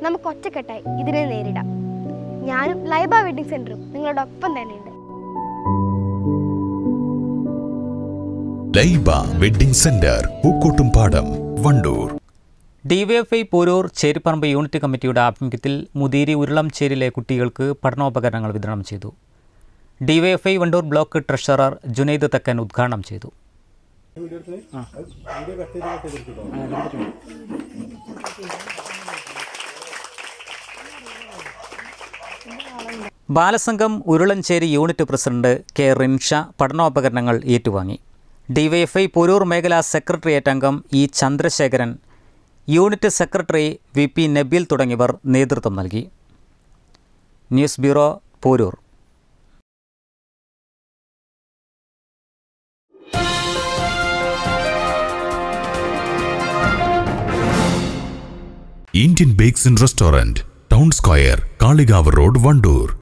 നമുക്ക് ഒറ്റക്കെട്ടായി ഇതിനെ നേരിടാം ഞാനും ലൈബ വെഡിങ് സെന്ററും നിങ്ങളുടെ ഒപ്പം തന്നെയുണ്ട് Laiba wedding centre Pookkottumpadam Wandoor DYFI Porur Cheripparamba unit കമ്മിറ്റിയുടെ ആഭിമുഖ്യത്തിൽ മുതിരി ഉരുളംചേരിയിലെ കുട്ടികൾക്ക് പഠനോപകരണങ്ങൾ വിതരണം ചെയ്തു ഡിവൈഎഫ്ഐ വണ്ടൂർ ബ്ലോക്ക് ട്രഷറർ ജുനൈദ് തക്കൻ ഉദ്ഘാടനം ചെയ്തു Balasangham Urulancheri unit president K Rinsha പഠനോപകരണങ്ങൾ ഏറ്റുവാങ്ങി ഡിവൈഎഫ്ഐ പോരൂർ മേഖലാ സെക്രട്ടേറിയറ്റ് അംഗം E Chandrasekharan unit secretary V P Nabeel തുടങ്ങിയവർ നേതൃത്വം നൽകി news bureau Porur Indian bakes and restaurant town square Kalikavu road Wandoor